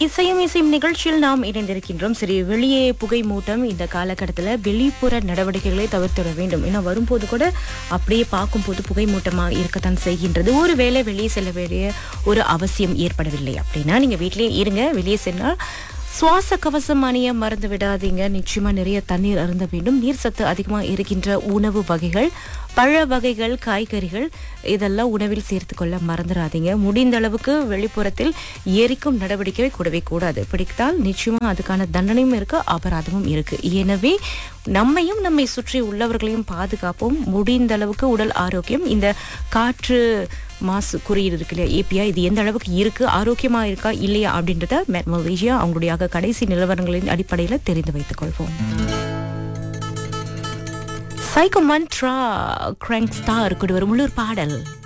இசையும் இசையும் நிகழ்ச்சியில் நாம் இணைந்திருக்கின்றோம் சரி வெளியே புகை மூட்டம் இந்த காலகட்டத்தில் வெளிப்புற நடவடிக்கைகளை தவிர்த்திட வேண்டும் ஏன்னா வரும்போது கூட அப்படியே பார்க்கும்போது புகை மூட்டமாக இருக்கத்தான் செய்கின்றது ஒரு வேளை வெளியே செல்ல வேண்டிய ஒரு அவசியம் ஏற்படவில்லை அப்படின்னா நீங்கள் வீட்டிலேயே இருங்க வெளியே சென்றால் சுவாச கவசம் அணிய மறந்து விடாதீங்க நிச்சயமா நிறைய தண்ணீர் அருந்த வேண்டும் நீர் சத்து அதிகமா இருக்கின்ற உணவு வகைகள் பழ வகைகள் காய்கறிகள் இதெல்லாம் உணவில் சேர்த்து கொள்ள மறந்துடாதீங்க முடிந்த அளவுக்கு வெளிப்புறத்தில் எரிக்கும் நடவடிக்கை கூடவே கூடாது பிடித்தால் நிச்சயமா அதுக்கான தண்டனையும் இருக்கு அபராதமும் இருக்கு எனவே நம்மையும் நம்மை சுற்றி உள்ளவர்களையும் பாதுகாப்போம் முடிந்த அளவுக்கு உடல் ஆரோக்கியம் இந்த காற்று மாசு குறியீடு இருக்கு இல்லையா ஏபிஐ இது எந்த அளவுக்கு இருக்கு ஆரோக்கியமா இருக்கா இல்லையா அப்படின்றத மெ- மலேசியா அவங்களுடைய கடைசி நிலவரங்களின் அடிப்படையில் தெரிந்து வைத்துக் கொள்வோம் சைக்கோ மந்த்ரா கிராங்க் ஸ்டார் கூட ஒரு உள்ளூர் பாடல்